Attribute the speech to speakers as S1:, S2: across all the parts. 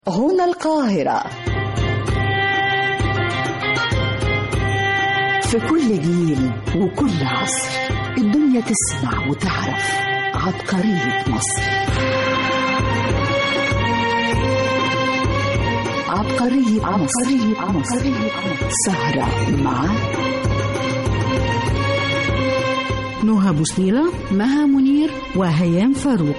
S1: هنا القاهرة في كل جيل وكل عصر الدنيا تسمع وتعرف عبقرية مصر عبقرية عبقرية مصر سهرة مع
S2: نهى بوسنيلة مها منير وهيام فاروق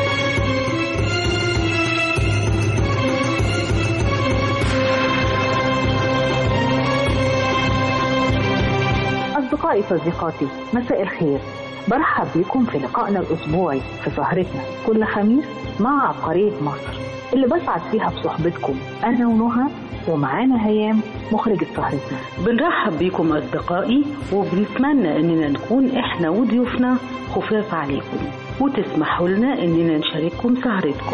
S3: أصدقائي صديقاتي مساء الخير برحب بكم في لقائنا الأسبوعي في سهرتنا كل خميس مع عبقرية مصر اللي بسعد فيها بصحبتكم أنا ونهى ومعانا هيام مخرجة سهرتنا
S4: بنرحب بيكم أصدقائي وبنتمنى إننا نكون إحنا وضيوفنا خفاف عليكم وتسمحوا لنا إننا نشارككم سهرتكم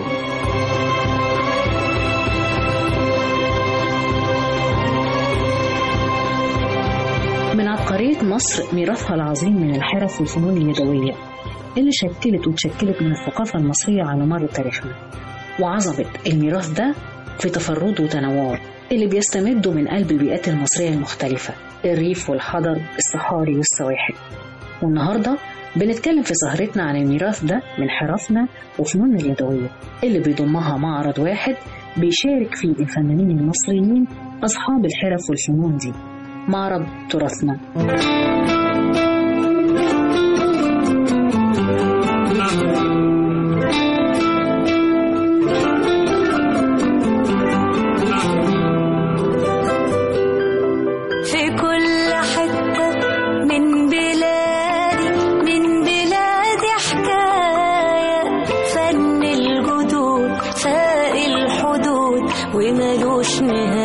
S5: من عبقرية مصر ميراثها العظيم من الحرف والفنون اليدوية اللي شكلت وتشكلت من الثقافة المصرية على مر تاريخنا وعظمة الميراث ده في تفرده وتنوعه اللي بيستمدوا من قلب البيئات المصرية المختلفة الريف والحضر الصحاري والسواحل والنهاردة بنتكلم في سهرتنا عن الميراث ده من حرفنا وفنوننا اليدوية اللي بيضمها معرض واحد بيشارك فيه الفنانين المصريين أصحاب الحرف والفنون دي معرض تراثنا
S6: في كل حتة من بلادي من بلادي حكاية فن الجدود فاق الحدود وملوش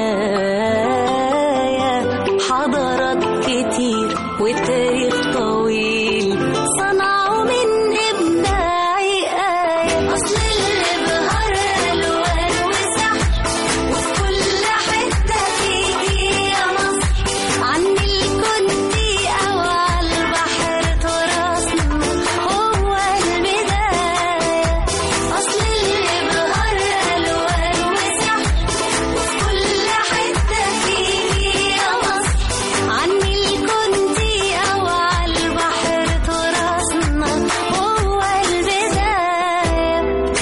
S6: نهاية حضارات كتير والتاريخ طويل صنعوا من إبداعي آية أصل الإبهار ألوان وسحر وفي كل حتة فيكي يا مصر عن الكنتي أو على البحر تراثنا هو البداية أصل الإبهار ألوان وسحر وفي كل حتة فيكي يا مصر عن الكنتي أو على البحر تراثنا هو البداية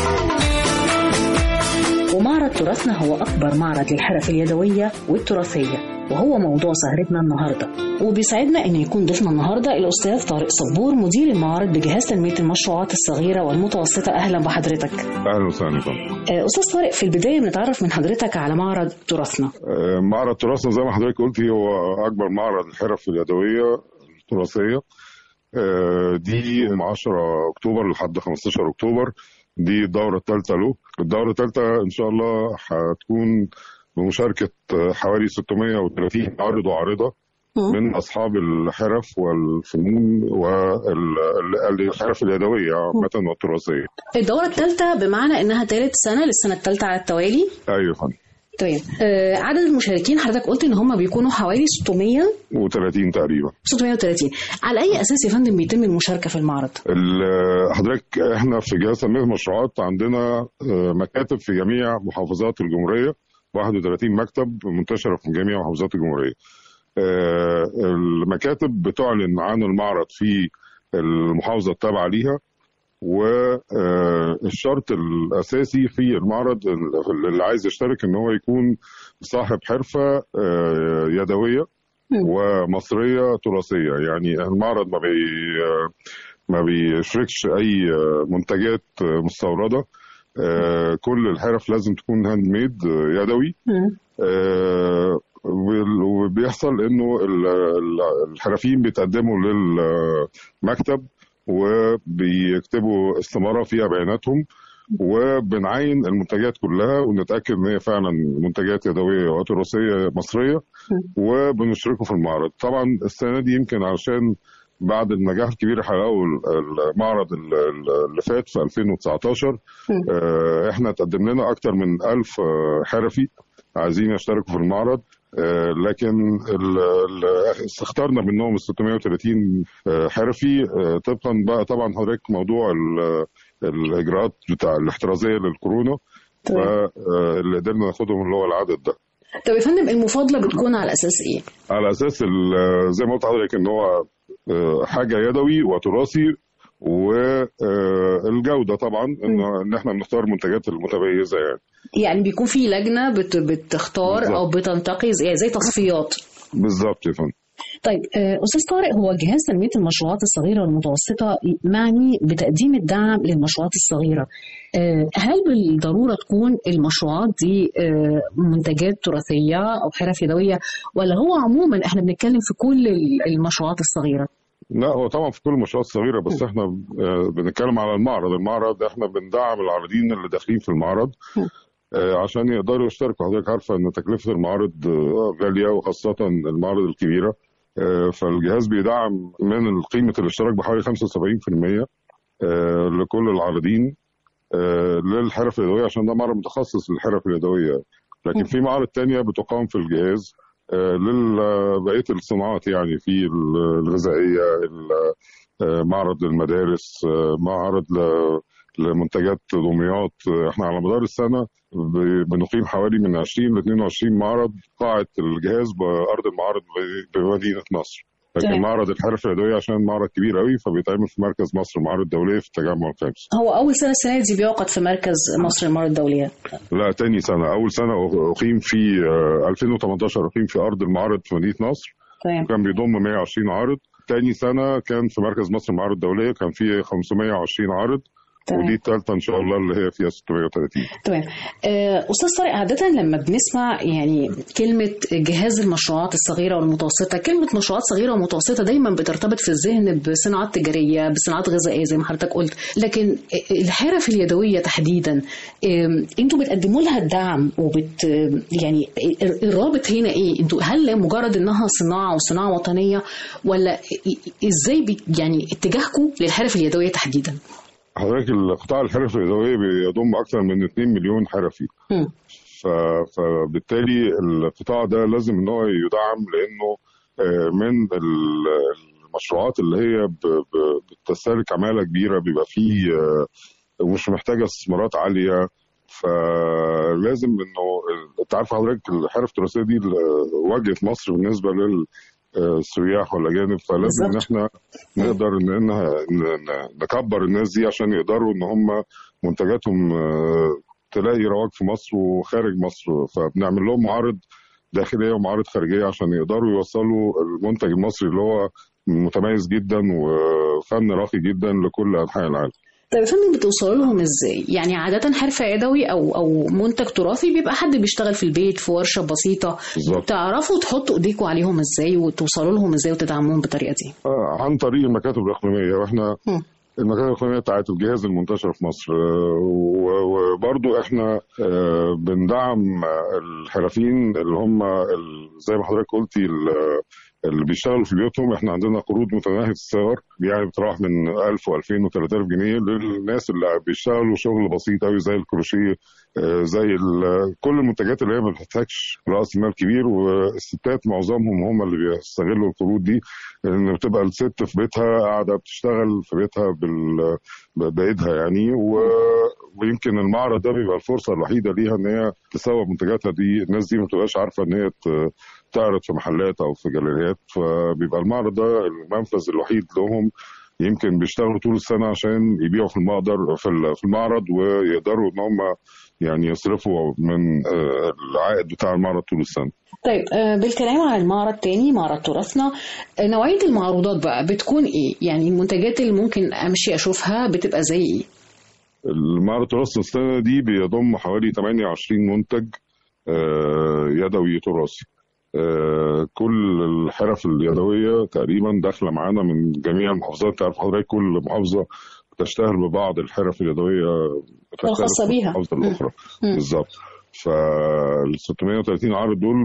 S5: ومعرض تراثنا هو أكبر معرض للحرف اليدوية والتراثية وهو موضوع سهرتنا النهاردة وبيسعدنا أن يكون ضيفنا النهاردة الأستاذ طارق صبور مدير المعارض بجهاز تنمية المشروعات الصغيرة والمتوسطة أهلا بحضرتك
S7: اهلا وسهلا فندم
S5: آه، أستاذ طارق في البداية بنتعرف من حضرتك على معرض تراثنا
S7: آه، معرض تراثنا زي ما حضرتك قلتي هو اكبر معرض الحرف اليدويه التراثيه آه، دي من 10 اكتوبر لحد 15 اكتوبر دي الدوره الثالثه له الدوره الثالثه ان شاء الله هتكون بمشاركه آه، حوالي 630 عارض وعارضه من اصحاب الحرف والفنون والحرف اليدويه عامه والتراثيه
S5: الدورة الثالثة بمعنى إنها ثالث سنة للسنة الثالثة على التوالي
S7: ايوه يا فندم
S5: تمام آه، عدد المشاركين حضرتك قلت ان هم بيكونوا حوالي 600
S7: و30 تقريبا
S5: 630 على اي اساس يا فندم بيتم المشاركه في المعرض
S7: ال- حضرتك احنا في جهاز تنميه المشروعات عندنا آه، مكاتب في جميع محافظات الجمهوريه 31 مكتب منتشره في جميع محافظات الجمهوريه آه، المكاتب بتعلن عن المعرض في المحافظه التابعه ليها والشرط الاساسي في المعرض اللي عايز يشترك ان هو يكون صاحب حرفه آه، يدويه ومصريه تراثيه يعني المعرض ما بي ما بيشركش اي منتجات مستورده آه، كل الحرف لازم تكون هاند ميد آه، يدوي آه، وال- وبيحصل انه ال- ال- الحرفيين بيتقدموا للمكتب وبيكتبوا استمارة فيها بياناتهم وبنعين المنتجات كلها ونتاكد ان هي فعلا منتجات يدويه وتراثيه مصريه وبنشركه في المعرض طبعا السنه دي يمكن عشان بعد النجاح الكبير اللي حققه المعرض اللي فات في 2019 آه، احنا تقدم لنا اكتر من 1000 آه، حرفي عايزين يشتركوا في المعرض آه، لكن ال- ال- اخترنا منهم ال 630 آه، حرفي آه، طبقا بقى طبعا حضرتك موضوع ال- الاجراءات بتاع الاحترازيه للكورونا فاللي قدرنا ناخدهم اللي هو العدد ده
S5: طب يا فندم المفاضله بتكون على اساس ايه؟
S7: على اساس ال- زي ما قلت لحضرتك ان هو آه، حاجه يدوي وتراثي والجوده طبعا ان ان احنا بنختار منتجات المتميزه يعني
S5: يعني بيكون في لجنه بت بتختار
S7: بالظبط.
S5: او بتنتقي زي, زي تصفيات
S7: بالظبط يا فندم
S5: طيب آه، استاذ طارق هو جهاز تنميه المشروعات الصغيره والمتوسطه معني بتقديم الدعم للمشروعات الصغيره آه، هل بالضروره تكون المشروعات دي آه، منتجات تراثيه او حرف يدويه ولا هو عموما احنا بنتكلم في كل ال- المشروعات الصغيره
S7: لا هو طبعا في كل المشروعات الصغيره بس احنا آه، بنتكلم على المعرض المعرض احنا بندعم العارضين اللي داخلين في المعرض آه، عشان يقدروا يشتركوا حضرتك عارفه ان تكلفه المعارض آه، غاليه وخاصه المعارض الكبيره آه، فالجهاز بيدعم من قيمه الاشتراك بحوالي 75% آه، لكل العارضين آه، للحرف اليدويه عشان ده معرض متخصص للحرف اليدويه لكن في معارض تانية بتقام في الجهاز لبقيه الصناعات يعني في الغذائيه ال- آه، معرض للمدارس آه، معرض ل- لمنتجات دمياط آه، احنا على مدار السنه ب- بنقيم حوالي من 20 ل 22 معرض قاعه الجهاز بارض المعارض ب- بمدينه نصر لكن
S5: تمام.
S7: معرض الحرف اليدويه عشان معرض كبير قوي فبيتعمل في مركز مصر معارض دوليه في التجمع الخامس
S5: هو اول سنه السنه دي بيعقد في مركز مصر للمعارض الدوليه
S7: لا تاني سنة أول سنة أقيم في آه، 2018 أقيم في أرض المعارض في مدينة نصر
S5: تمام
S7: كان بيضم 120 عارض تاني سنة كان في مركز مصر المعارض الدولية كان فيه 520 عارض
S5: تمام.
S7: ودي الثالثة إن شاء الله اللي هي فيها 630
S5: تمام آه، استاذ طارق عاده لما بنسمع يعني كلمه جهاز المشروعات الصغيره والمتوسطه كلمه مشروعات صغيره ومتوسطه دايما بترتبط في الذهن بصناعات تجاريه بصناعات غذائيه زي ما حضرتك قلت لكن الحرف اليدويه تحديدا آم، انتوا بتقدموا لها الدعم وبت يعني الرابط هنا ايه انتوا هل مجرد انها صناعه وصناعه وطنيه ولا ازاي بي- يعني اتجاهكم للحرف اليدويه تحديدا
S7: حضرتك القطاع الحرف اليدوية بيضم أكثر من 2 مليون حرفي
S5: مم.
S7: ف- فبالتالي القطاع ده لازم ان هو يدعم لانه آه، من ال- المشروعات اللي هي ب- ب- بتستهلك عماله كبيره بيبقى فيه آه، ومش محتاجه استثمارات عاليه فلازم انه انت عارف حضرتك الحرف التراثيه دي واجهه مصر بالنسبه للسياح والاجانب فلازم ان
S5: بالظبط.
S7: احنا نقدر ان إنها ن- نكبر الناس دي عشان يقدروا ان هم منتجاتهم آه، تلاقي رواج في مصر وخارج مصر فبنعمل لهم معارض داخليه ومعارض خارجيه عشان يقدروا يوصلوا المنتج المصري اللي هو متميز جدا وفن راقي جدا لكل انحاء العالم.
S5: طيب يا فندم بتوصلوا لهم ازاي؟ يعني عادة حرفة يدوي او او منتج تراثي بيبقى حد بيشتغل في البيت في ورشة بسيطة
S7: بالظبط.
S5: تعرفوا تحطوا ايديكم عليهم ازاي وتوصلوا لهم ازاي وتدعموهم بالطريقة دي؟
S7: آه، عن طريق المكاتب الاقليميه واحنا
S5: مم.
S7: المكاتب الاقليميه بتاعت الجهاز المنتشره في مصر آه، و- وبرضو احنا آه، بندعم آه، الحرفيين اللي هم ال- زي ما حضرتك قلتي ال- اللي بيشتغلوا في بيوتهم احنا عندنا قروض متناهيه الصغر يعني بتروح من 1000 و2000 و3000 جنيه للناس اللي بيشتغلوا شغل بسيط قوي زي الكروشيه آه، زي ال- كل المنتجات اللي هي ما بتحتاجش راس مال كبير والستات معظمهم هم اللي بيستغلوا القروض دي ان بتبقى الست في بيتها قاعده بتشتغل في بيتها بال... ب- بايدها يعني و... ويمكن المعرض ده بيبقى الفرصه الوحيده ليها ان هي تسوق منتجاتها دي الناس دي ما بتبقاش عارفه ان هي ت... تعرض في محلات او في جاليريات فبيبقى المعرض ده المنفذ الوحيد لهم يمكن بيشتغلوا طول السنه عشان يبيعوا في المقدر في ال- في المعرض ويقدروا ان هم يعني يصرفوا من آه، العائد بتاع المعرض طول السنه.
S5: طيب آه، بالكلام عن المعرض تاني معرض تراثنا آه، نوعية المعروضات بقى بتكون ايه؟ يعني المنتجات اللي ممكن امشي اشوفها بتبقى زي ايه؟
S7: المعرض راس السنة دي بيضم حوالي 28 منتج آه، يدوي تراثي آه، كل الحرف اليدوية تقريبا داخلة معانا من جميع المحافظات تعرف حضرتك كل محافظة بتشتهر ببعض الحرف اليدوية بتختلف
S5: الخاصة
S7: من
S5: بيها.
S7: المحافظة
S5: مم.
S7: الأخرى
S5: مم.
S7: بالظبط فال 630 عارض دول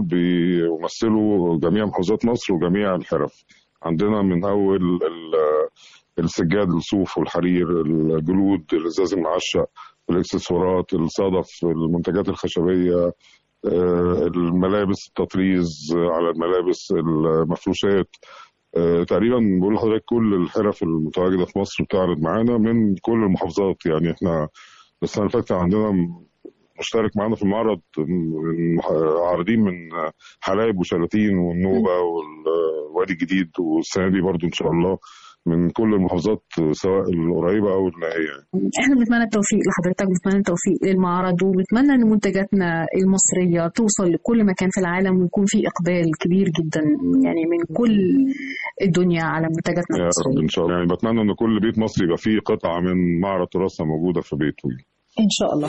S7: بيمثلوا جميع محافظات مصر وجميع الحرف عندنا من أول ال- السجاد الصوف والحرير الجلود الازاز المعشق الاكسسوارات الصدف المنتجات الخشبيه آه، الملابس التطريز على الملابس المفروشات آه، تقريبا بقول لحضرتك كل الحرف المتواجده في مصر بتعرض معانا من كل المحافظات يعني احنا السنه اللي فاتت كان عندنا مشترك معانا في المعرض من عارضين من حلايب وشلاتين والنوبه والوادي الجديد والسنه دي برضو ان شاء الله من كل المحافظات سواء القريبه او النائيه
S5: احنا بنتمنى التوفيق لحضرتك بنتمنى التوفيق للمعرض وبنتمنى ان منتجاتنا المصريه توصل لكل مكان في العالم ويكون في اقبال كبير جدا يعني من كل الدنيا على منتجاتنا
S7: يا
S5: المصريه
S7: رب ان شاء الله يعني بتمنى ان كل بيت مصري يبقى فيه قطعه من معرض تراثنا موجوده في بيته
S5: ان شاء الله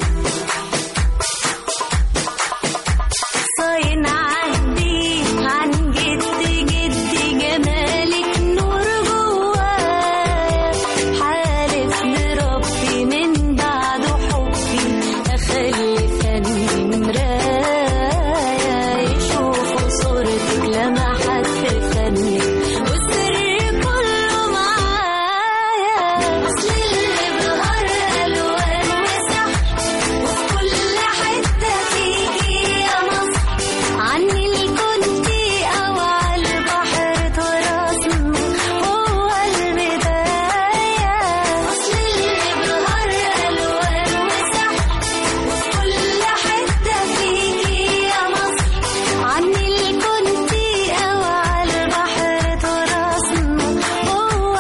S6: صاين عهدي عن جد جد جمالك نور جوايا حالف لربي من بعده حبي اخلي فني مرايا يشوفوا صورتك لمحت في فنك والسر كله معايا اصل الابهار الوان وسحر وفي كل حته فيكي يا مصر عني الكنتي او على البحر تراثنا هو البدايه اصل الابهار الوان وسحر وفي كل حته فيكي يا مصر عني الكنتي او على البحر تراثنا هو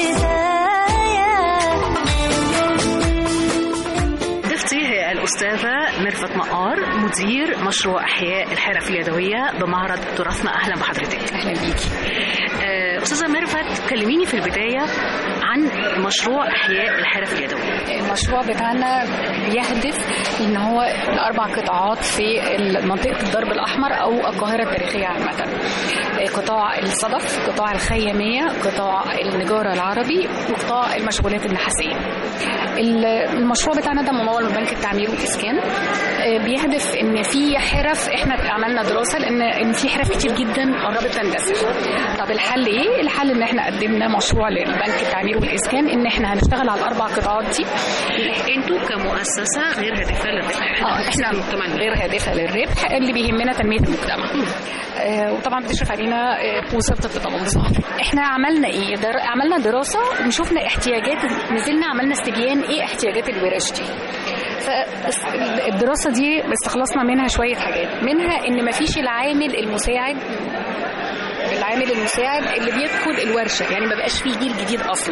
S6: البدايه
S2: ضيفتي هي الأستاذة ميرفت مقار مدير مشروع إحياء الحرف اليدوية بمعرض تراثنا أهلا بحضرتك أهلا بيكي أستاذة ميرفت كلميني في البداية عن مشروع إحياء الحرف اليدوية
S8: المشروع بتاعنا بيهدف ان هو الاربع قطاعات في منطقه الضرب الاحمر او القاهره التاريخيه عامه قطاع الصدف قطاع الخياميه قطاع النجاره العربي وقطاع المشغولات النحاسيه المشروع بتاعنا ده ممول من بنك التعمير والاسكان آه، بيهدف ان في حرف احنا عملنا دراسه لان ان في حرف كتير جدا قربت تندثر طب الحل ايه الحل ان احنا قدمنا مشروع للبنك التعمير والاسكان ان احنا هنشتغل على الاربع قطاعات دي
S2: انتوا كمؤسسة غير هادفة للربح
S8: اه احنا غير هادفه للربح اللي بيهمنا تنميه المجتمع آه وطبعا بتشرف علينا آه وزاره التضامن بالظبط احنا عملنا ايه در... عملنا دراسه وشفنا احتياجات نزلنا عملنا استبيان ايه احتياجات الورش دي فالدراسه دي استخلصنا منها شويه حاجات منها ان مفيش العامل المساعد العامل المساعد اللي بيدخل الورشه يعني ما بقاش فيه جيل جديد اصلا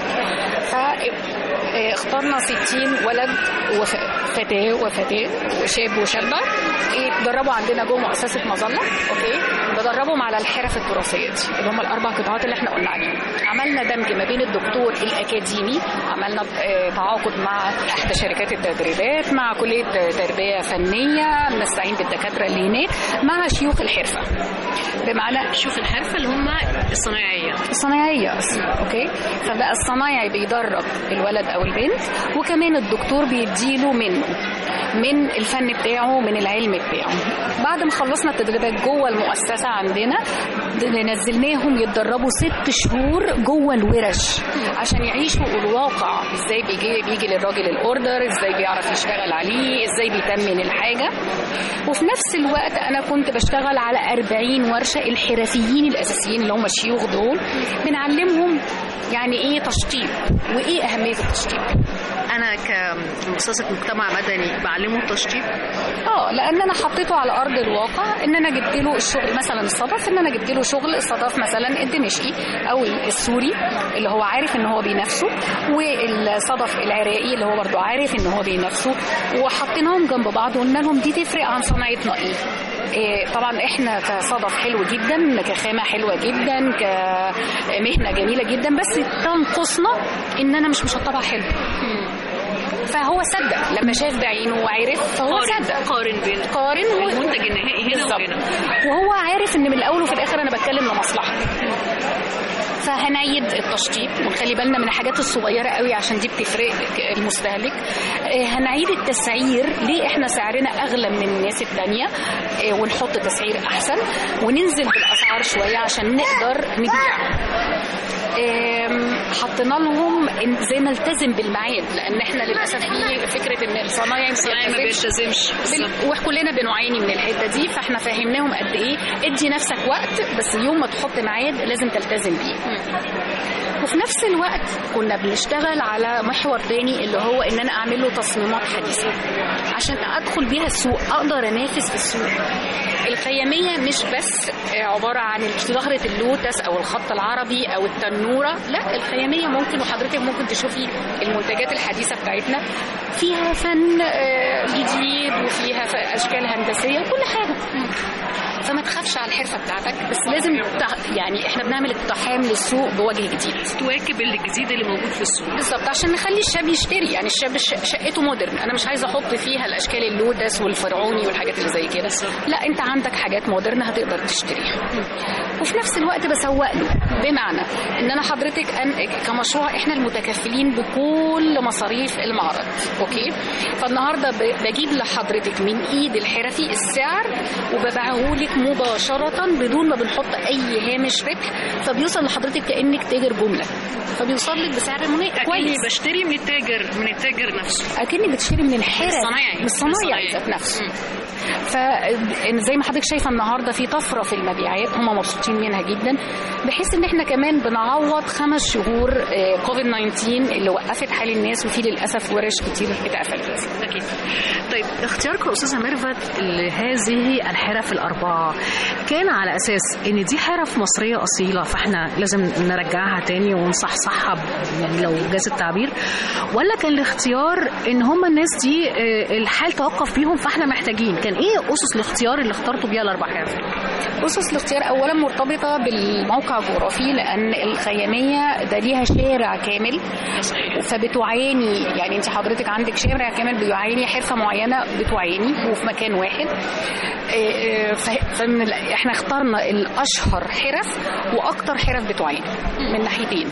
S8: فاخترنا 60 ولد وفتاه وفتاه وشاب وشابه اتدربوا عندنا جوه مؤسسه مظله اوكي بدربهم على الحرف التراثيه دي اللي هم الاربع قطاعات اللي احنا قلنا عليهم عملنا دمج ما بين الدكتور الاكاديمي عملنا آه، تعاقد مع احدى شركات التدريبات مع كليه تربيه فنيه بنستعين بالدكاتره اللي هناك مع شيوخ الحرفه بمعنى
S2: شوف الحرفة اللي هم الصنايعية
S8: الصنايعية اوكي فبقى الصنايعي بيدرب الولد او البنت وكمان الدكتور بيديله منه من الفن بتاعه من العلم بتاعه بعد ما خلصنا التدريبات جوه المؤسسة عندنا نزلناهم يتدربوا ست شهور جوه الورش عشان يعيشوا الواقع ازاي بيجي بيجي للراجل الاوردر ازاي بيعرف يشتغل عليه ازاي بيتمن الحاجة وفي نفس الوقت انا كنت بشتغل على 40 ورشة الحرفيين الاساسيين اللي هم الشيوخ دول بنعلمهم يعني ايه تشطيب وايه اهمية التشطيب
S2: أنا كمؤسسة مجتمع مدني بعلمه التشطيب
S8: اه لان انا حطيته على ارض الواقع ان انا جبت له الشغل مثلا الصدف ان انا جبت له شغل الصدف مثلا الدمشقي او السوري اللي هو عارف ان هو بينافسه والصدف العراقي اللي هو برضه عارف ان هو بينافسه وحطيناهم جنب بعض وقلنا لهم دي تفرق عن صناعتنا ايه إيه، طبعا احنا كصدف حلو جدا كخامه حلوه جدا كمهنه جميله جدا بس تنقصنا ان انا مش مشطبها حلو فهو صدق لما شاف بعينه وعرف فهو
S2: قارن
S8: صدق
S2: قارن بين
S8: قارن و-
S2: المنتج النهائي هنا
S8: بالظبط.
S2: وهنا
S8: وهو عارف ان من الاول وفي الاخر انا بتكلم لمصلحته فهنعيد التشطيب ونخلي بالنا من الحاجات الصغيره قوي عشان دي بتفرق المستهلك آه، هنعيد التسعير ليه احنا سعرنا اغلى من الناس التانية آه، ونحط تسعير احسن وننزل بالاسعار شويه عشان نقدر نبيع آم، حطينا لهم إن- زي نلتزم بالميعاد لان احنا للاسف في فكره ان الصنايعي
S2: الصنايعي ما بيلتزمش
S8: بال- وكلنا بنعاني من الحته دي فاحنا فهمناهم قد ايه ادي نفسك وقت بس يوم ما تحط ميعاد لازم تلتزم بيه وفي نفس الوقت كنا بنشتغل على محور تاني اللي هو ان انا اعمل له تصميمات حديثه عشان ادخل بيها السوق اقدر انافس في السوق الخياميه مش بس عباره عن زهره اللوتس او الخط العربي او التنوره لا الخياميه ممكن وحضرتك ممكن تشوفي المنتجات الحديثه بتاعتنا فيها فن آه، جديد وفيها ف- اشكال هندسيه وكل حاجه فما تخافش على الحرفه بتاعتك بس لازم تع- يعني احنا بنعمل اقتحام للسوق بوجه جديد
S2: تواكب الجديد اللي موجود في السوق
S8: بالظبط عشان نخلي الشاب يشتري يعني الشاب ش- شقته مودرن انا مش عايزه احط فيها الاشكال اللودس والفرعوني والحاجات اللي زي كده لا انت عندك حاجات مودرن هتقدر تشتريها وفي نفس الوقت بسوق له بمعنى ان انا حضرتك أن كمشروع احنا المتكفلين بكل مصاريف المعرض اوكي فالنهارده ب- بجيب لحضرتك من ايد الحرفي السعر وببيعه لك مباشره بدون ما بنحط اي هامش ربح فبيوصل لحضرتك كانك تاجر جمله فبيوصل لك بسعر مناسب
S2: اكني
S8: كويس
S2: بشتري من التاجر من التاجر نفسه
S8: اكنك بتشتري من الحرف
S2: الصنايعي.
S8: من الصنايعي
S2: الصنايعي.
S8: ذات نفسه
S2: مم.
S8: فزي ما حضرتك شايفه النهارده في طفره في المبيعات هم مبسوطين منها جدا بحيث ان احنا كمان بنعوض خمس شهور آه، كوفيد 19 اللي وقفت حال الناس وفي للاسف ورش كتير اتقفلت
S2: أكيد طيب اختياركم أستاذة ميرفت لهذه الحرف الأربعة كان على أساس إن دي حرف مصرية أصيلة فإحنا لازم نرجعها تاني ونصحصحها ب- يعني لو جاز التعبير ولا كان الاختيار إن هم الناس دي آه، الحال توقف بيهم فإحنا محتاجين كان إيه أسس الاختيار اللي اخترتوا بيها الأربع حرف؟
S8: أسس الاختيار أولا مرتبطة بالموقع الجغرافي لأن الخيامية ده ليها شارع كامل فبتعاني يعني أنت حضرتك عندك شارع كامل بيعاني حرفة معينة بتعاني وفي مكان واحد آه، آه، ف- فمن ال- احنا اخترنا الأشهر حرف وأكتر حرف بتعاني من ناحيتين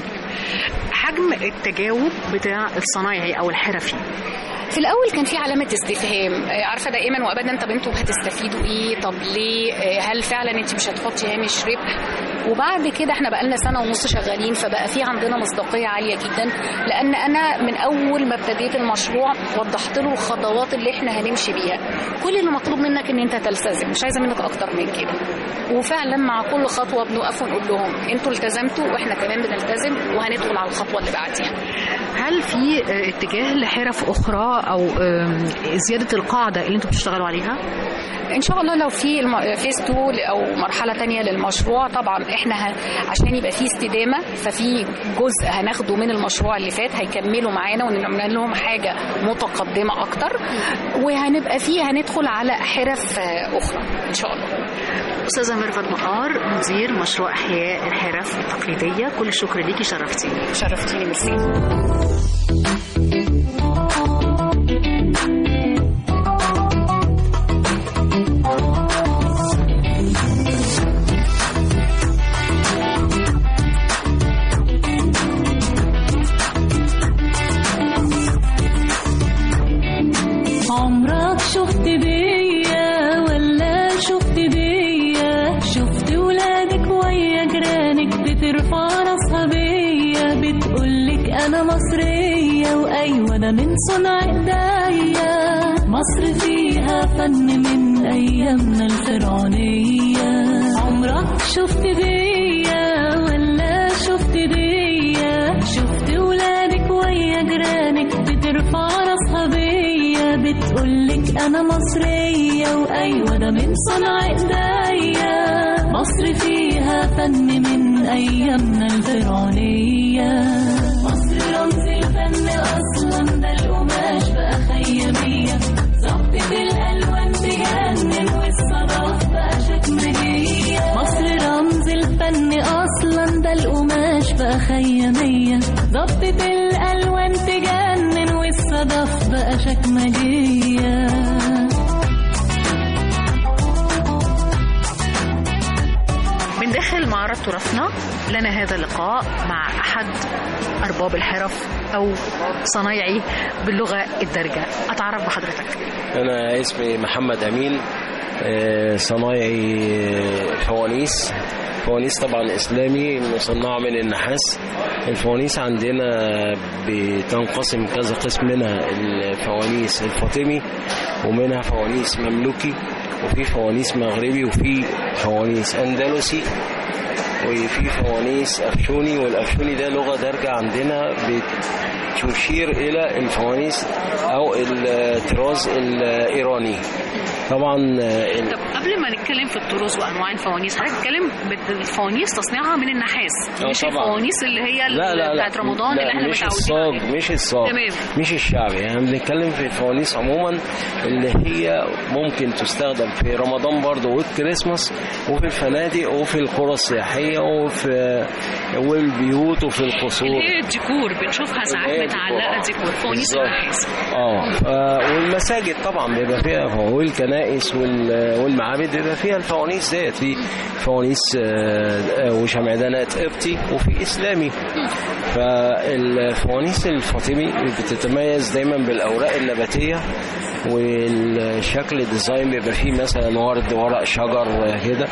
S2: حجم التجاوب بتاع الصنايعي أو الحرفي
S8: في الاول كان في علامه استفهام آه، عارفه دائما وابدا طب انتوا هتستفيدوا ايه طب ليه آه، هل فعلا انت مش هتحطي هامش ربح وبعد كده احنا بقالنا سنه ونص شغالين فبقى في عندنا مصداقيه عاليه جدا لان انا من اول ما ابتديت المشروع وضحت له الخطوات اللي احنا هنمشي بيها كل اللي مطلوب منك ان انت تلتزم مش عايزه منك اكتر من كده وفعلا مع كل خطوه بنقف ونقول لهم انتوا التزمتوا واحنا كمان بنلتزم وهندخل على الخطوه اللي بعديها
S2: هل في آه، اتجاه لحرف أخرى أو آم، زيادة القاعدة اللي أنتوا بتشتغلوا عليها؟
S8: ان شاء الله لو في الم- فيز 2 او مرحله تانية للمشروع طبعا احنا ه... عشان يبقى في استدامه ففي جزء هناخده من المشروع اللي فات هيكملوا معانا ونعمل لهم حاجه متقدمه اكتر وهنبقى فيه هندخل على حرف آه، اخرى ان شاء الله
S2: أستاذة ميرفت مقار مدير مشروع إحياء الحرف التقليدية كل الشكر ليكي شرفتيني
S8: شرفتيني ميرسي
S6: عمرك شفت بيا ولا شفت بيا شفت ولادك ويا جيرانك بترفع راسها بيا بتقولك انا مصرية وايوه انا من صنع ايديا مصر فيها فن من ايامنا الفرعونية عمرك شفت بيا ولا شفت بيا شفت ولادك ويا جيرانك بترفع راسها بيا بتقولك انا مصرية وايوه ده من صنع ايديا مصر فيها فن من ايامنا الفرعونية مصر رمز الفن اصلا ده القماش بقى خيامية ظبط الالوان تجنن والصدف بقى شكمجية مصر رمز الفن اصلا ده القماش بقى خيامية ظبط الالوان تجنن والصدف بقى شكمجية
S2: من داخل معرض تراثنا لنا هذا اللقاء مع أحد أرباب الحرف أو صنايعي باللغة الدارجة أتعرف بحضرتك
S9: أنا اسمي محمد أمين آه، صنايعي آه، فوانيس فوانيس طبعا إسلامي مصنعة من النحاس الفوانيس عندنا بتنقسم كذا قسم منها الفوانيس الفاطمي ومنها فوانيس مملوكي وفي فوانيس مغربي وفي فوانيس أندلسي وفي فوانيس أفشوني والأفشوني ده لغة دارجة عندنا بتشير إلى الفوانيس أو الطراز الإيراني طبعا آه، ال-
S2: طب قبل ما نتكلم في الطرز وانواع الفوانيس حضرتك بتتكلم بت- الفوانيس تصنيعها من النحاس
S9: آه،
S2: مش
S9: طبعاً.
S2: الفوانيس اللي هي
S9: لا لا لا
S2: بتاعت رمضان
S9: لا
S2: اللي احنا
S9: مش
S2: متعودين
S9: الصاج
S2: عليها.
S9: مش الصاج
S2: تمام.
S9: مش الشعبي يعني بنتكلم في الفوانيس عموما اللي هي ممكن تستخدم في رمضان برضه والكريسماس وفي الفنادق وفي القرى السياحيه وفي والبيوت وفي القصور
S2: اللي هي الديكور بنشوفها ساعات
S9: اللي هي
S2: متعلقه ديكور فوانيس
S9: بالظبط.
S2: النحاس
S9: اه ف- والمساجد طبعا بيبقى فيها والكنائس وال- والمعابد بيبقى فيها الفوانيس ديت في فوانيس آه، آه، وشمعدانات قبطي وفي اسلامي فالفوانيس الفاطمي بتتميز دايما بالاوراق النباتيه والشكل الديزاين بيبقى فيه مثلا ورد ورق شجر آه، كده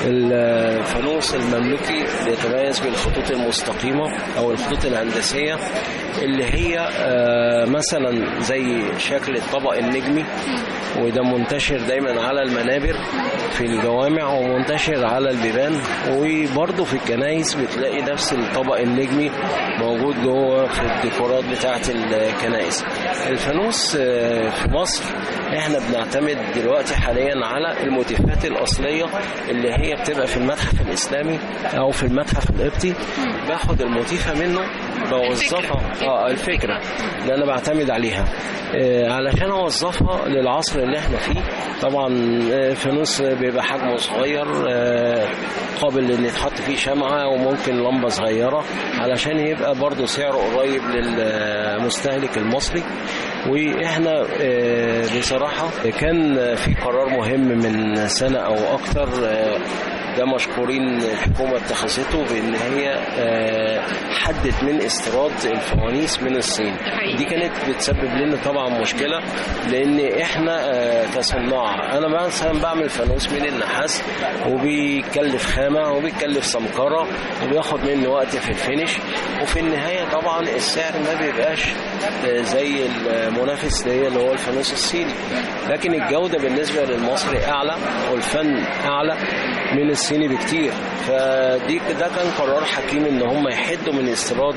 S9: الفانوس المملوكي بيتميز بالخطوط المستقيمه او الخطوط الهندسيه اللي هي آه، مثلا زي شكل الطبق النجمي وده منتشر دايما على المنابر في الجوامع ومنتشر على البيبان وبرضه في الكنايس بتلاقي نفس الطبق النجمي موجود جوه في الديكورات بتاعة الكنايس الفانوس آه، في مصر احنا بنعتمد دلوقتي حاليا على الموتيفات الأصلية اللي هي بتبقى في المتحف الإسلامي أو في المتحف القبطي باخد الموتيفة منه بوظفها اه الفكرة اللي أنا بعتمد عليها آه، علشان أوظفها للعصر اللي احنا فيه طبعا آه، فانوس بيبقى حجمه صغير آه، قابل ان يتحط فيه شمعة وممكن لمبة صغيرة علشان يبقى برضه سعره قريب للمستهلك المصري واحنا آه، بصراحة كان في قرار مهم من سنة او اكتر آه، ده مشكورين الحكومة اتخذته بان هي آه، حدت من استيراد الفوانيس من الصين دي كانت بتسبب لنا طبعا مشكلة لان احنا آه، كصناع انا مثلا بعمل فانوس من النحاس وبيكلف خامة وبيكلف سمكرة وبياخد مني وقت في الفينش وفي النهاية طبعا السعر ما بيبقاش آه، زي المنافس ليا اللي هو الفانوس الصيني لكن الجودة بالنسبة للمصري أعلى والفن أعلى من الصيني بكتير فدي ده كان قرار حكيم ان هم يحدوا من استيراد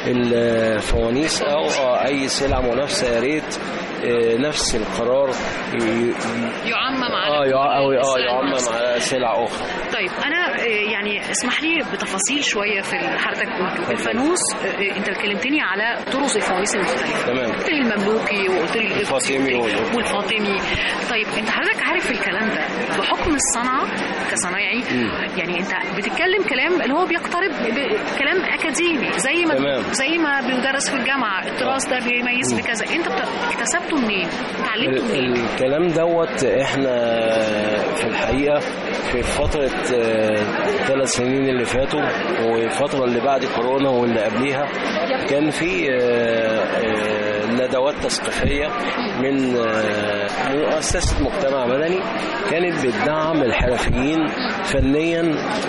S9: الفوانيس او آه، اي سلعه منافسه يا ريت آه، نفس القرار ي- ي-
S2: يعمم على
S9: اه يع- أو- اه
S2: السلع
S9: يعمم
S2: المصرية.
S9: على سلع اخرى
S2: طيب انا آه، يعني اسمح لي بتفاصيل شويه في اللي حضرتك قلته الفانوس آه، انت كلمتني على طرز الفوانيس المختلفه
S9: تمام.
S2: قلت لي المملوكي وقلت لي القبطي
S9: الفاطمي وال-
S2: والفاطمي طيب انت حضرتك عارف الكلام ده بحكم الصنعه كصنايعي يعني انت بتتكلم كلام اللي هو بيقترب بكلام اكاديمي زي ما
S9: تمام.
S2: زي ما بيدرس في الجامعه التراث ده بيميز بكذا انت بت- اكتسبته منين؟ اتعلمته
S9: ال-
S2: منين؟
S9: الكلام دوت احنا في الحقيقه في فتره ثلاث سنين اللي فاتوا والفتره اللي بعد كورونا واللي قبليها كان في آه، آه، ندوات تثقيفيه من آه، مؤسسه مجتمع مدني كانت بتدعم الحرفيين فنيا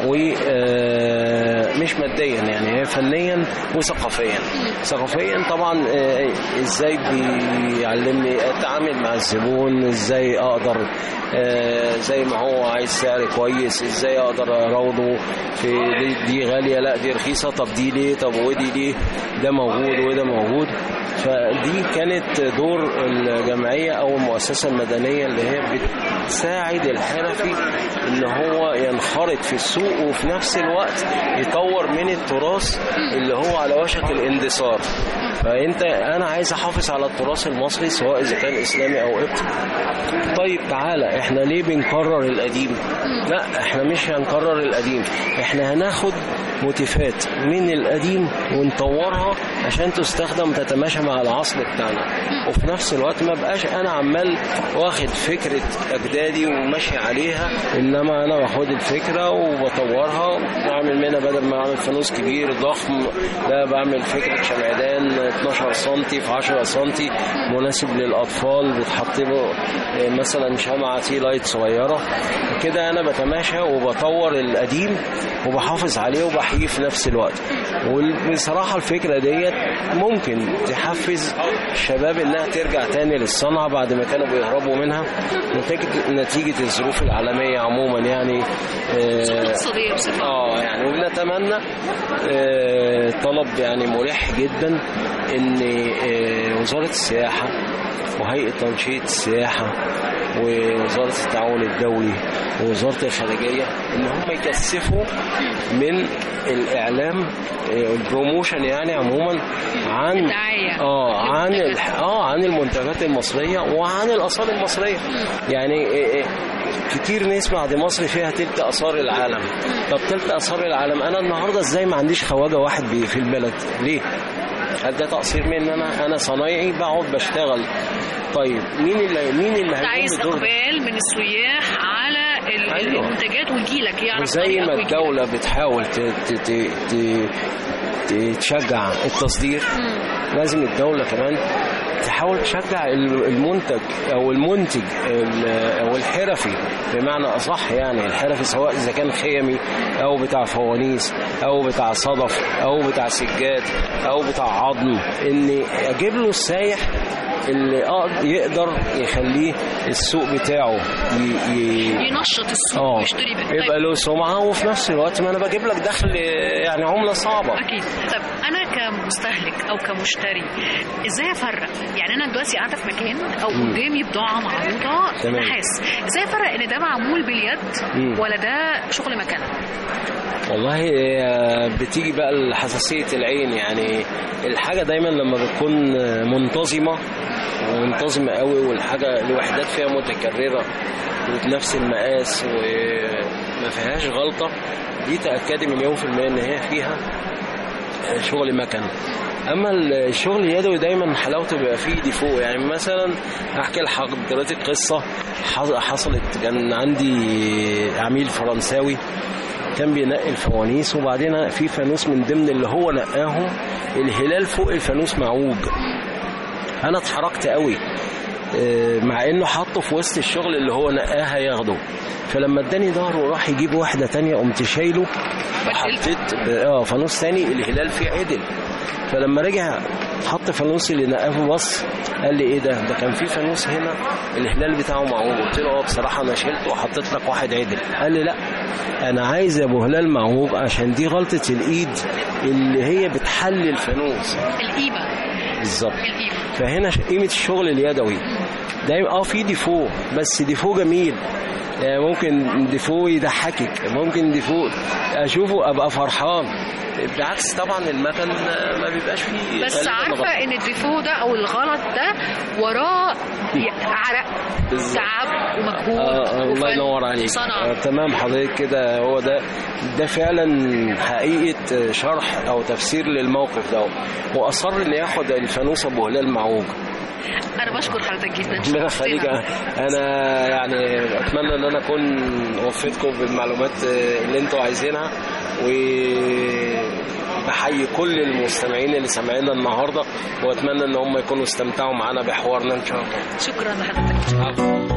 S9: ومش ماديا يعني هي فنيا وثقافيا ثقافيا طبعا آه، ازاي بيعلمني اتعامل مع الزبون ازاي اقدر آه، زي ما هو عايز سعر كويس ازاي اقدر اراوده في دي, دي غاليه لا دي رخيصه طب دي ليه طب ودي ليه ده موجود وده موجود فدي كانت دور الجمعيه او المؤسسه المدنيه اللي هي بتساعد الحرفي ان هو ينخرط في السوق وفي نفس الوقت يطور من التراث اللي هو على وشك الاندثار فانت انا عايز احافظ على التراث المصري سواء اذا كان اسلامي او قبطي طيب تعالى احنا ليه بنكرر القديم لا احنا مش هنكرر القديم احنا هناخد موتيفات من القديم ونطورها عشان تستخدم تتماشى مع العصر بتاعنا وفي نفس الوقت ما بقاش انا عمال واخد فكرة اجدادي وماشي عليها انما انا باخد الفكرة وبطورها واعمل منها بدل ما اعمل فانوس كبير ضخم لا بعمل فكرة شمعدان 12 سم في 10 سم مناسب للاطفال بتحط له آه، مثلا شمعة تي لايت صغيرة كده انا بتماشى وبطور القديم وبحافظ عليه وبحييه في نفس الوقت وبصراحة الفكرة ديت ممكن تحفز الشباب انها ترجع تاني للصنعه بعد ما كانوا بيهربوا منها نتيجه نتيجه الظروف العالميه عموما يعني آه،
S2: اقتصادية بصفة
S9: اه يعني وبنتمنى آه، طلب يعني ملح جدا ان آه، وزاره السياحه وهيئه تنشيط السياحه ووزاره التعاون الدولي ووزاره الخارجيه ان هم يكثفوا من الاعلام آه، البروموشن يعني عموما عن
S2: الدعاية.
S9: اه عن
S2: المنتجات.
S9: الح- اه عن المنتجات المصريه وعن الاثار المصريه يعني آه، آه، كتير نسمع دي مصر فيها تلت اثار العالم طب تلت اثار العالم انا النهارده ازاي ما عنديش خواجه واحد بي- في البلد ليه هل ده تقصير مني انا انا صنايعي بقعد بشتغل طيب مين اللي مين اللي
S2: انت
S9: هيقوم
S2: عايز
S9: بدور ده؟
S2: اقبال من السياح على ال-
S9: أيوة.
S2: المنتجات ويجيلك يعرف
S9: وزي
S2: طريقك
S9: ما
S2: ويجيلك.
S9: الدولة بتحاول ت- ت- ت- ت- ت- تشجع التصدير لازم الدولة كمان تحاول تشجع ال- المنتج او المنتج ال- او الحرفي بمعنى اصح يعني الحرفي سواء اذا كان خيمي او بتاع فوانيس او بتاع صدف او بتاع سجاد او بتاع عظم اني اجيب له السايح اللي أقد- يقدر يخليه السوق بتاعه ي- ي-
S2: ينشط السوق
S9: اه
S2: ويشتري بيه
S9: يبقى له سمعه وفي نفس الوقت ما انا بجيب لك دخل يعني عمله صعبه
S2: اكيد طب انا كمستهلك او كمشتري ازاي افرق يعني انا دلوقتي قاعده في مكان او
S9: مم.
S2: قدامي بضاعه معروضه
S9: تمام.
S2: نحاس ازاي افرق ان ده معمول باليد
S9: مم.
S2: ولا ده شغل مكنه
S9: والله آه، بتيجي بقى لحساسيه العين يعني الحاجه دايما لما بتكون منتظمه ومنتظمه قوي والحاجه الوحدات فيها متكرره وبنفس المقاس وما فيهاش غلطه دي تاكدي مليون في الميه ان هي فيها شغل مكن اما الشغل اليدوي دايما حلاوته بيبقى فيه ديفو يعني مثلا احكي لحضرتك قصه حص- حصلت كان عندي عميل فرنساوي كان بينقي الفوانيس وبعدين في فانوس من ضمن اللي هو نقاهم الهلال فوق الفانوس معوج انا اتحركت قوي آه، مع انه حطه في وسط الشغل اللي هو نقاها ياخده فلما اداني ظهره وراح يجيب واحده تانية قمت شايله وحطيت ب- اه فانوس تاني الهلال فيه عدل فلما رجع حط فانوس اللي نقاه بص قال لي ايه ده ده كان في فانوس هنا الهلال بتاعه معوج قلت له اه بصراحه انا شلته وحطيت لك واحد عدل قال لي لا انا عايز ابو هلال معوج عشان دي غلطه الايد اللي هي بتحلل الفانوس
S2: القيمه
S9: بالظبط
S2: القيمه
S9: فهنا ش- قيمه الشغل اليدوي دايما اه في ديفو بس ديفو جميل يعني ممكن ديفو يضحكك ممكن ديفو اشوفه ابقى فرحان بالعكس طبعا المكن ما بيبقاش فيه
S2: بس
S9: غالباً
S2: عارفه
S9: غلط.
S2: ان الديفو ده او الغلط ده وراه ي- عرق
S9: بالظبط.
S2: تعب ومجهود
S9: آه آه، الله
S2: وفن
S9: ينور عليك
S2: وصنعة.
S9: آه تمام حضرتك كده هو ده ده فعلا حقيقه شرح او تفسير للموقف ده واصر ان ياخد الفانوس ابو هلال معوج
S2: انا بشكر حضرتك جدا
S9: ربنا يخليك
S2: شرفتنا.
S9: انا يعني اتمنى ان انا اكون وفيتكم بالمعلومات اللي انتوا عايزينها وبحيي كل المستمعين اللي سامعينا النهارده واتمنى ان هم يكونوا استمتعوا معانا بحوارنا ان شاء الله
S2: شكرا لحضرتك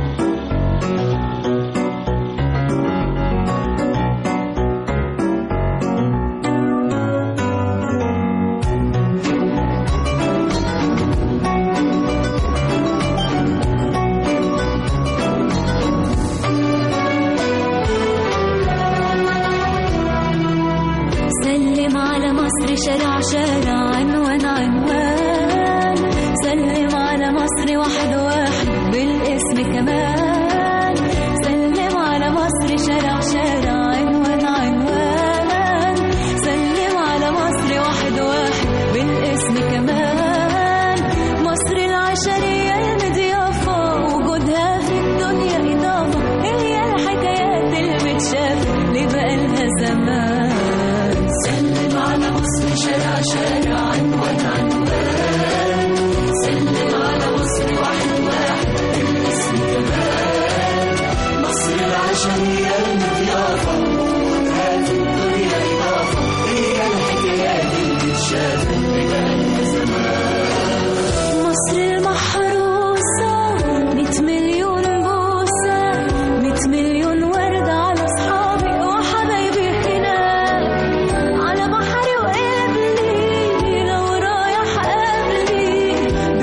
S6: سلم على مصر شارع شارع عنوان عنوان سلم على مصر واحد واحد بالاسم كمان سلم على مصر شارع شارع عنوان عنوان سلم على مصر واحد واحد بالاسم كمان مصر العشرية المضيافة وجودها في الدنيا إضافة هي الحكايات اللي بتشاف اللي بقالها زمان سلم على مصر شارع شارع عنوان عنوان سلم على مصر واحد واحد بالاسم كمان مصر العشرية المضيافة وجودها في الدنيا إضافة هي الحكايات اللي بتشاف اللي بقالها زمان مصر المحروسة مية مليون بوسة مية مليون وردة على أصحابي وحبايبي هناك على بحري وقبلي لو رايح قبلي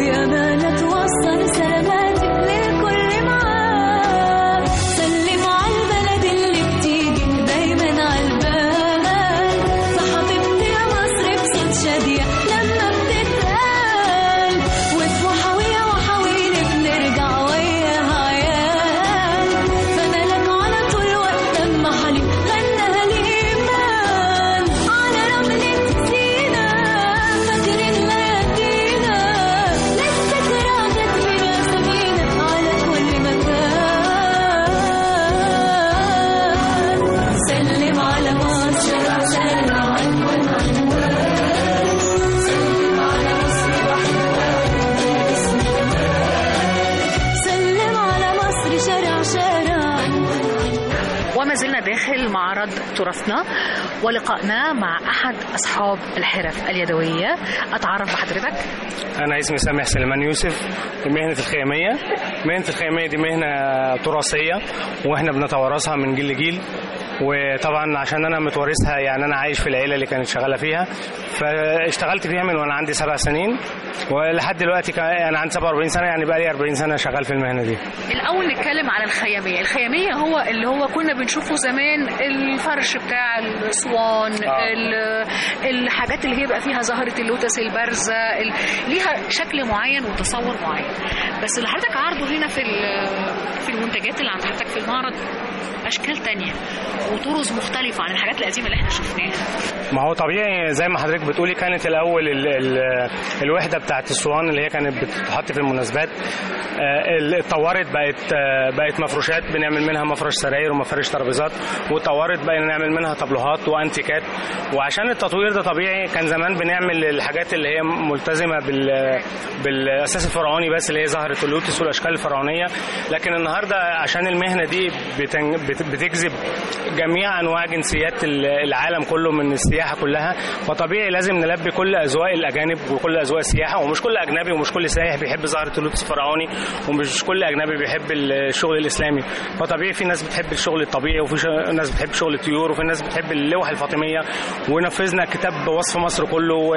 S2: وما زلنا داخل معرض تراثنا ولقائنا مع أحد أصحاب الحرف اليدوية أتعرف بحضرتك
S10: أنا اسمي سامح سليمان يوسف من مهنة الخيامية مهنة الخيامية دي مهنة تراثية وإحنا بنتوارثها من جيل لجيل وطبعا عشان انا متوارثها يعني انا عايش في العيله اللي كانت شغاله فيها فاشتغلت فيها من وانا عندي سبع سنين ولحد دلوقتي كان- انا عندي 47 سنه يعني بقى لي 40 سنه شغال في المهنه دي
S2: الأول نتكلم على الخيامية الخيامية هو اللي هو كنا بنشوفه زمان الفرش بتاع الأسوان
S10: آه.
S2: ال- الحاجات اللي هي بقى فيها زهرة اللوتس البارزة ال- ليها شكل معين وتصور معين بس اللي حضرتك عارضه هنا في ال- في المنتجات اللي عند حضرتك في المعرض أشكال تانية وطرز مختلفة عن الحاجات القديمة اللي احنا شفناها
S10: ما هو طبيعي زي ما حضرتك بتقولي كانت الاول ال ال الوحده بتاعت الصوان اللي هي كانت بتتحط في المناسبات آه، اللي اتطورت بقت آه، بقت مفروشات بنعمل منها مفرش سراير ومفرش ترابيزات واتطورت بقينا نعمل منها طابلوهات وانتيكات وعشان التطوير ده طبيعي كان زمان بنعمل الحاجات اللي هي ملتزمه بال بالاساس الفرعوني بس اللي هي زهره اللوتس والاشكال الفرعونيه لكن النهارده عشان المهنه دي بتن- بت- بتجذب جميع انواع جنسيات ال- العالم كله من السياحه كلها فطبيعي لازم نلبي كل اذواق الاجانب وكل اذواق السياحه ومش كل اجنبي ومش كل سائح بيحب زهره اللوتس الفرعوني ومش كل اجنبي بيحب الشغل الاسلامي فطبيعي في ناس بتحب الشغل الطبيعي وفي ش- ناس بتحب شغل الطيور وفي ناس بتحب اللوحه الفاطميه ونفذنا كتاب بوصف مصر كله و...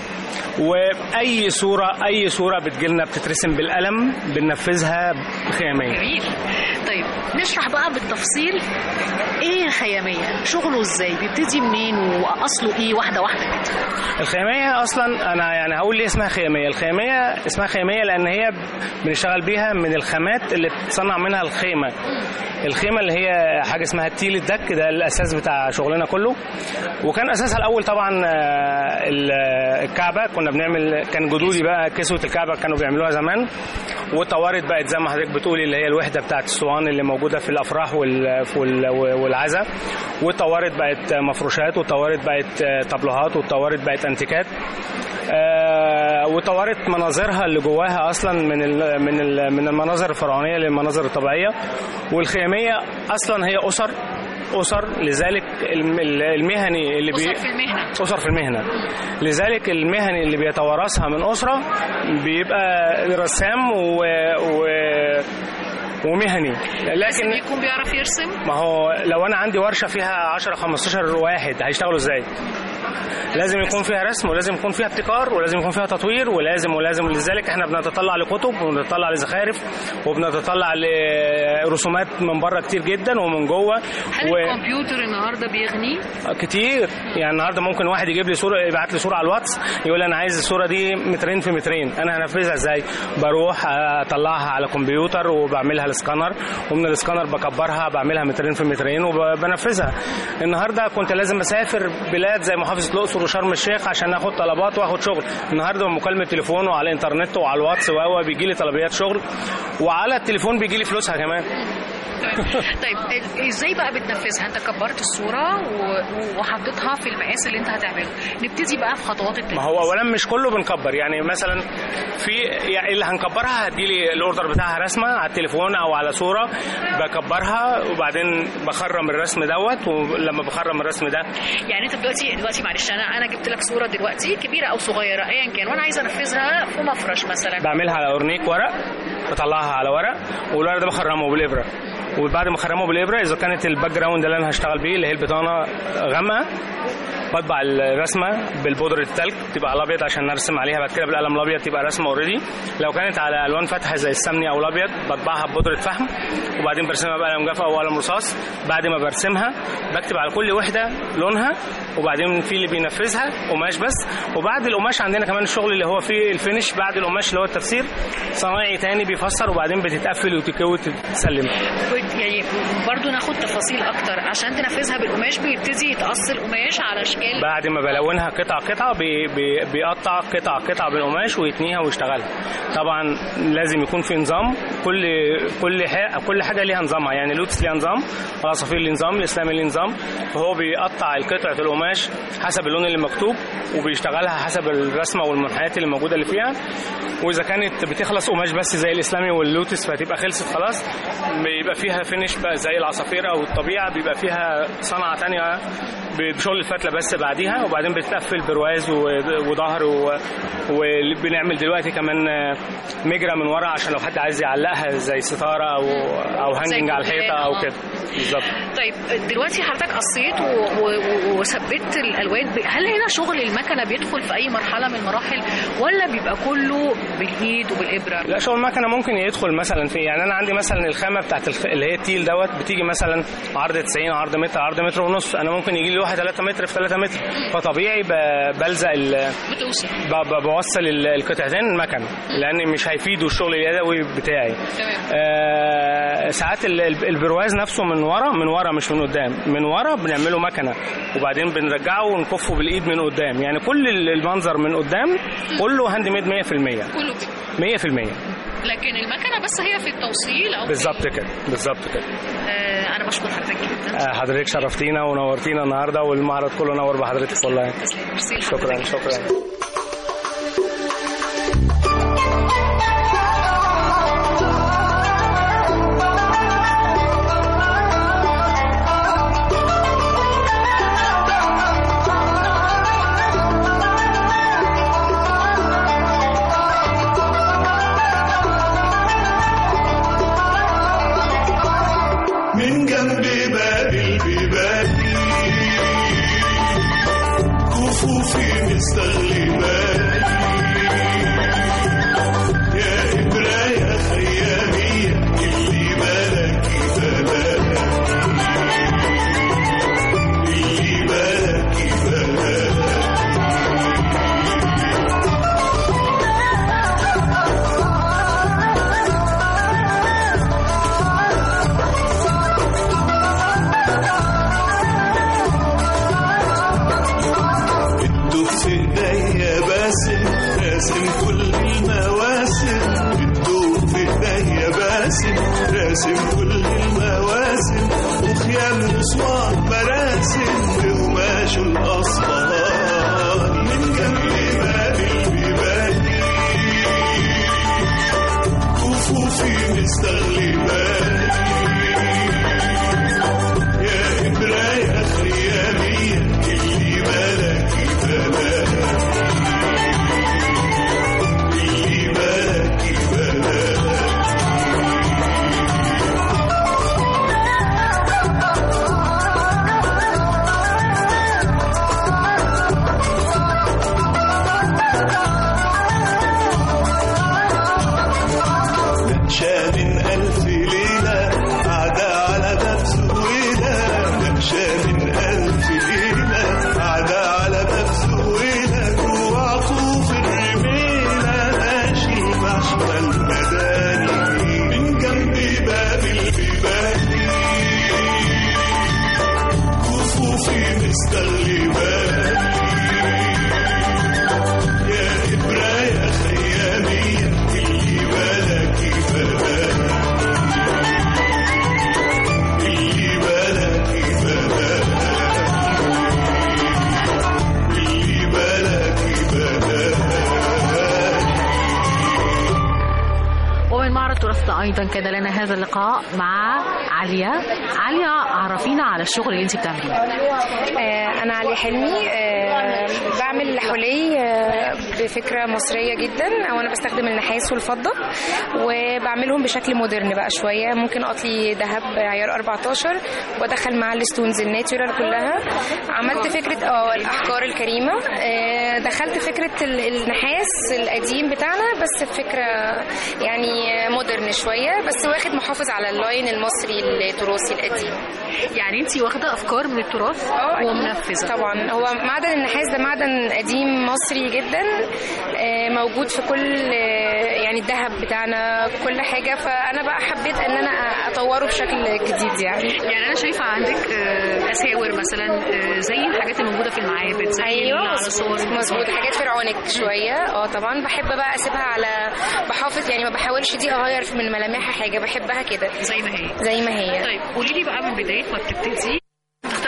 S10: واي صوره اي صوره بتجيلنا بتترسم بالقلم بننفذها خياميه
S2: جميل طيب نشرح بقى بالتفصيل ايه الخيامية شغله ازاي بيبتدي منين واصله ايه واحدة واحدة كده
S10: الخيامية أصلا أنا يعني هقول ليه اسمها خيامية، الخيامية اسمها خيامية لأن هي بنشتغل بيها من الخامات اللي بتصنع منها الخيمة. الخيمة اللي هي حاجة اسمها التيل الدك ده الأساس بتاع شغلنا كله. وكان أساسها الأول طبعا آه، ال- الكعبة كنا بنعمل كان جدودي بقى كسوة الكعبة كانوا بيعملوها زمان واتطورت بقت زي ما حضرتك بتقولي اللي هي الوحدة بتاعت الصوان اللي موجودة في الأفراح وال- وال- والعزاء واتطورت بقت مفروشات واتطورت بقت آه، طابلوهات واتطورت بقت انتيكات آه، وطورت مناظرها اللي جواها اصلا من ال من ال من المناظر الفرعونيه للمناظر الطبيعيه والخياميه اصلا هي اسر اسر لذلك الم- المهني اللي
S2: أسر في المهنة.
S10: اسر في المهنه لذلك المهني اللي بيتوارثها من اسره بيبقى رسام و, و ومهني
S2: لكن
S10: لكن
S2: يكون بيعرف يرسم
S10: ما هو لو انا عندي ورشه فيها 10 15 واحد هيشتغلوا ازاي؟ لازم يكون فيها رسم ولازم يكون فيها ابتكار ولازم يكون فيها تطوير ولازم ولازم لذلك احنا بنتطلع لكتب وبنتطلع لزخارف وبنتطلع لرسومات من بره كتير جدا ومن جوه
S2: هل الكمبيوتر النهارده بيغني
S10: كتير يعني النهارده ممكن واحد يجيب لي صوره يبعت لي صوره على الواتس يقول لي انا عايز الصوره دي مترين في مترين انا هنفذها ازاي بروح اطلعها على كمبيوتر وبعملها السكانر ومن السكانر بكبرها بعملها مترين في مترين وبنفذها النهارده كنت لازم اسافر بلاد زي محافظه الاقصر وشرم الشيخ عشان اخد طلبات واخد شغل النهارده مكالمه تليفون وعلى الانترنت وعلى الواتس وهو بيجي لي طلبيات شغل وعلى التليفون بيجي لي فلوسها كمان
S2: طيب ال- ازاي بقى بتنفذها انت كبرت الصورة و- وحطيتها في المقاس اللي انت هتعمله نبتدي بقى في خطوات التنفيذ
S10: ما هو اولا مش كله بنكبر يعني مثلا في يعني اللي هنكبرها هتجيلي الاوردر بتاعها رسمه على التليفون او على صوره بكبرها وبعدين بخرم الرسم دوت ولما بخرم الرسم ده
S2: يعني انت دلوقتي دلوقتي معلش انا انا جبت لك صورة دلوقتي كبيرة او صغيرة ايا كان وانا عايزة انفذها في مفرش مثلا
S10: بعملها على اورنيك ورق بطلعها على ورق والورق ده بخرمه بالابره وبعد ما اخرمه بالابره اذا كانت الباك جراوند اللي انا هشتغل بيه اللي هي البطانه غامقه بطبع الرسمه بالبودره التلج تبقى على الابيض عشان نرسم عليها بعد كده بالقلم الابيض تبقى رسمه اوريدي لو كانت على الوان فاتحه زي السمني او الابيض بطبعها ببودره فحم وبعدين برسمها بقلم جاف او قلم رصاص بعد ما برسمها بكتب على كل وحده لونها وبعدين في اللي بينفذها قماش بس وبعد القماش عندنا كمان الشغل اللي هو فيه الفينش بعد القماش اللي هو التفسير صنايعي تاني بيفسر وبعدين بتتقفل وتتكوي وتتسلم
S2: كنت يعني برضو ناخد تفاصيل اكتر عشان تنفذها بالقماش بيبتدي يتقص القماش على اشكال
S10: بعد ما بلونها قطع قطع بي بي بيقطع قطع قطع بالقماش ويتنيها ويشتغلها طبعا لازم يكون في نظام كل كل حاجه كل حاجه ليها نظامها يعني لوتس ليها نظام العصافير ليه نظام الاسلامي ليه نظام فهو بيقطع قطعه القماش حسب اللون اللي مكتوب وبيشتغلها حسب الرسمه والمنحنيات اللي موجوده اللي فيها واذا كانت بتخلص قماش بس زي الاسلامي واللوتس فهتبقى خلصت خلاص بيبقى فيها فيها فينش بقى زي العصافير او الطبيعه بيبقى فيها صنعه تانية بشغل الفتله بس بعديها وبعدين بتقفل برواز و- وظهر و- وبنعمل دلوقتي كمان آه، مجرى من ورا عشان لو حد عايز يعلقها زي ستاره او او هانجنج على الحيطه او
S2: آه.
S10: كده بالظبط
S2: طيب دلوقتي حضرتك قصيت و- و- وثبت الالوان ب- هل هنا شغل المكنه بيدخل في اي مرحله من المراحل ولا بيبقى كله بالايد وبالابره
S10: لا شغل المكنه ممكن يدخل مثلا في يعني انا عندي مثلا الخامه بتاعت الخ... اللي هي التيل دوت بتيجي مثلا عرض 90 عرض متر عرض متر ونص انا ممكن يجي لي واحد 3 متر في 3 متر فطبيعي ب... بلزق ال...
S2: بتوصل
S10: ب... ب... بوصل ال- القطعتين المكنه لان مش هيفيدوا الشغل اليدوي بتاعي
S2: تمام
S10: آه ساعات ال- ال- البرواز نفسه من ورا من ورا مش من قدام من ورا بنعمله مكنه وبعدين بنرجعه ونكفه بالايد من قدام يعني كل ال- المنظر من قدام كله هاند ميد 100%
S2: كله
S10: 100%
S2: لكن المكنه بس هي في التوصيل او
S10: بالظبط كده بالظبط كده
S2: آه انا بشكر حضرتك جدا
S10: آه، حضرتك شرفتينا ونورتينا النهارده والمعرض كله نور بحضرتك والله
S2: ميرسي
S10: شكرا
S2: لحضرتك.
S10: شكرا
S11: من جنب باب البيبان كفوفي مستغلبان يا إبرة يا خيامية اللي ملكي بلاك اللي ملكي بلاك الدوب في ايديا باسم راسم كل المواسم الدوب في ايديا باسم راسم كل المواسم وخيام وصوان مراسم بقماش الاصفهاني من جنب باب البيباني كفوفي مستغلباني يا إبرة يا خيامية اللي ملكي بلاك اللي ملكي بلاك نقشة من ألف ليلة قاعدة على باب سويلة نقشة من ألف ليلة قاعدة على باب سويلة جوا عطوف الرميلة ماشي محشى المداني من جنب باب البيباني كفوفي مستغلباني يا إبرة يا خيامية اللي بالك بلاك اللي بالك بلاك اللي بالك بلاك
S2: ومن معرض تراثنا ايضا كان لنا هذا اللقاء مع عليا عليا عرفينا على الشغل اللي انت بتعمليه
S12: آه، أنا علي حلمي آه، بعمل حلي آه، بفكرة مصرية جدا أو أنا بستخدم النحاس والفضة وبعملهم بشكل مودرن بقى شوية ممكن أقطلي ذهب عيار 14 وأدخل معاه الستونز الناتشورال كلها عملت فكرة اه الأحجار الكريمة آه، دخلت فكرة ال- النحاس القديم بتاعنا بس بفكرة يعني مودرن شوية بس واخد محافظ على اللاين المصري التراثي القديم
S2: يعني انت واخده افكار من التراث
S12: اه أكيد.
S2: ومنفذه
S12: طبعا هو معدن النحاس ده معدن قديم مصري جدا آه، موجود في كل آه، يعني الذهب بتاعنا كل حاجه فانا بقى حبيت ان انا اطوره بشكل جديد يعني
S2: يعني انا شايفه عندك آه، اساور مثلا آه، زي الحاجات الموجوده في المعابد زي اللي
S12: ايوه
S2: على صور
S12: مظبوط حاجات فرعونيك شويه اه طبعا بحب بقى اسيبها على بحافظ يعني ما بحاولش دي اغير من ملامحها حاجه بحبها كده
S2: زي ما هي
S12: زي ما هي
S2: طيب قولي لي بقى من بدايه ما بتبتدي تختاري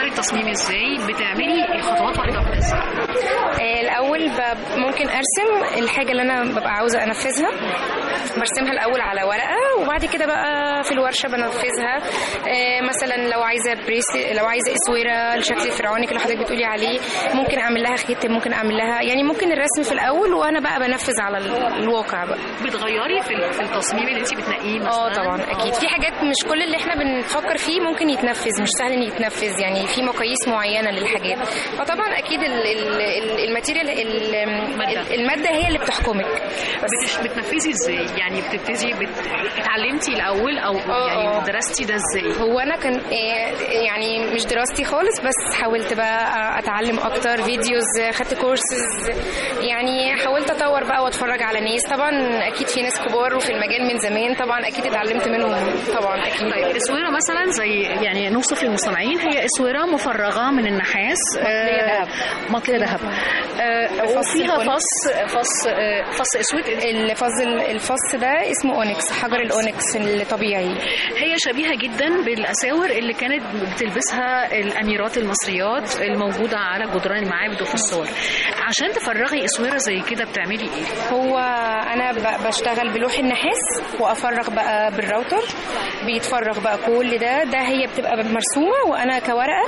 S2: التصميم ازاي بتعملي خطوات واحده واحده ازاي
S12: آه، الاول ب- ممكن ارسم الحاجه اللي انا ببقى عاوزه انفذها برسمها الاول على ورقه وبعد كده بقى في الورشه بنفذها آه، مثلا لو عايزه بريس لو عايزه اسوره الشكل الفرعوني اللي حضرتك بتقولي عليه ممكن اعمل لها ختم ممكن اعمل لها يعني ممكن الرسم في الاول وانا بقى بنفذ على ال- الواقع بقى
S2: بتغيري في ال- في التصميم اللي انت بتنقيه مثلا
S12: اه طبعا اكيد في حاجات مش كل اللي احنا بنفكر فيه ممكن يتنفذ مش سهل ان يتنفذ يعني في مقاييس معينه للحاجات فطبعا اكيد ال- ال- ال- الماتيريال ال- ال- الماده هي اللي بتحكمك
S2: بس بتنفذي ازاي يعني بتبتدي بت... اتعلمتي الاول او يعني درستي ده ازاي
S12: هو انا كان آه، يعني مش دراستي خالص بس حاولت بقى اتعلم اكتر فيديوز خدت كورسز يعني حاولت اطور بقى واتفرج على ناس طبعا اكيد في ناس كبار وفي المجال من زمان طبعا اكيد اتعلمت منهم طبعا اكيد
S2: طيب اسوره مثلا زي يعني نوصف للمستمعين هي اسوره مفرغه من النحاس
S12: مطلية
S2: آه،
S12: دهب.
S2: مطليه ذهب آه، وفيها فص فص آه، فص اسود
S12: الفص الفص ده اسمه اونكس حجر الاونكس الطبيعي
S2: هي شبيهه جدا بالاساور اللي كانت بتلبسها الاميرات المصريات الموجوده على جدران المعابد وفي الصور عشان تفرغي اسوره زي كده بتعملي ايه
S12: هو انا ب- بشتغل بلوح النحاس وافرغ بقى بالراوتر بيتفرغ بقى كل ده ده هي بتبقى مرسومه وانا كورقه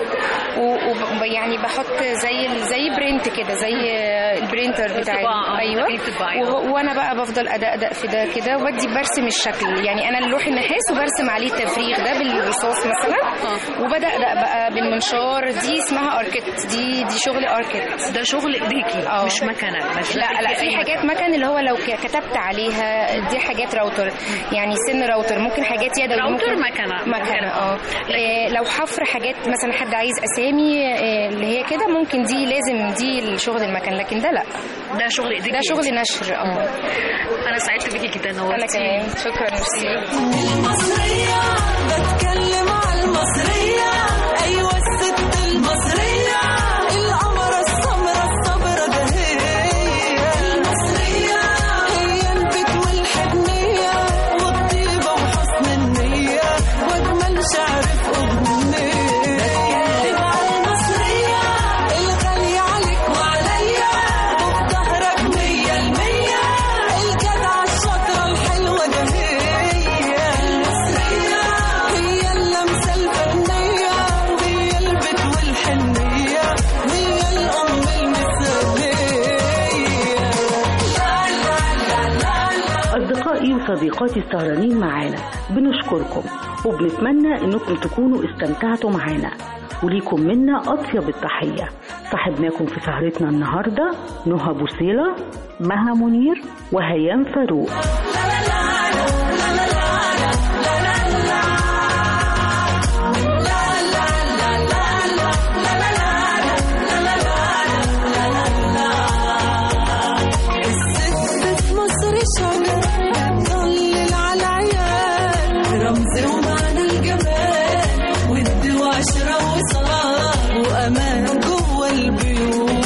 S12: ويعني بحط زي ال- زي برنت كده زي البرينتر بتاعي
S2: الطباعة،
S12: ايوه
S2: اللي بتطبعي.
S12: وه- وانا بقى بفضل ادقدق في ده كده وبدي برسم الشكل يعني انا اللوح النحاس وبرسم عليه التفريغ ده بالرصاص مثلا وبدقدق بقى بالمنشار دي اسمها اركت دي دي شغل اركت
S2: ده شغل ايديكي
S12: اه
S2: مش مكنه مش
S12: لا لا في حاجات مكن اللي هو لو ك- كتبت عليها دي حاجات راوتر يعني سن راوتر ممكن حاجات يدوي
S2: راوتر
S12: ممكن
S2: مكنة.
S12: مكنه اه آه، لو حفر حاجات مثلا حد عايز اسامي آه، اللي هي كده ممكن دي لازم دي الشغل المكن لكن ده لا
S2: ده شغل ايديكي
S12: ده شغل نشر اه
S2: انا سعدت بيكي جدا
S12: انا
S2: نورتي
S12: كمان شكرا ميرسي
S6: المصرية بتكلم على المصرية أيوة الست المصرية القمرة السمرة الصبرة ده هي المصرية هي البيت والحنية والطيبة وحسن النية وأجمل شعر في أغنية بتكلم على المصرية الغالية عليك وعليا وفي ظهرك مية المية الجدعة الشاطرة الحلوة ده هي المصرية هي اللمسة الفنية وهي البيت والحنية وهي الأم المثالية
S4: أصدقائي وصديقاتي السهرانين معانا بنشكركم وبنتمنى إنكم تكونوا استمتعتوا معانا وليكم منا أطيب التحية صاحبناكم في سهرتنا النهاردة نهى بوصيلة مها منير وهيام فاروق
S6: الست في مصر شجر بتضلل على العيال رمز ومعنى الجمال ود وعشرة وصلاة وأمان جوه البيوت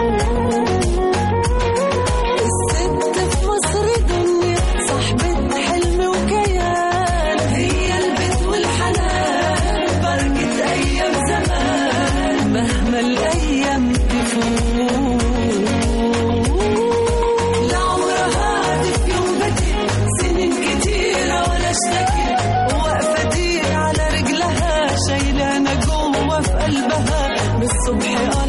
S6: الست في مصر دنيا صاحبة حلم وكيان هي البيت والحنان بركة أيام زمان مهما الأيام تفوت لعمرها في يوم بدت سنين كتيرة ولا اشتكت واقفة دي على رجلها شايلانة جوه في قلبها من الصبح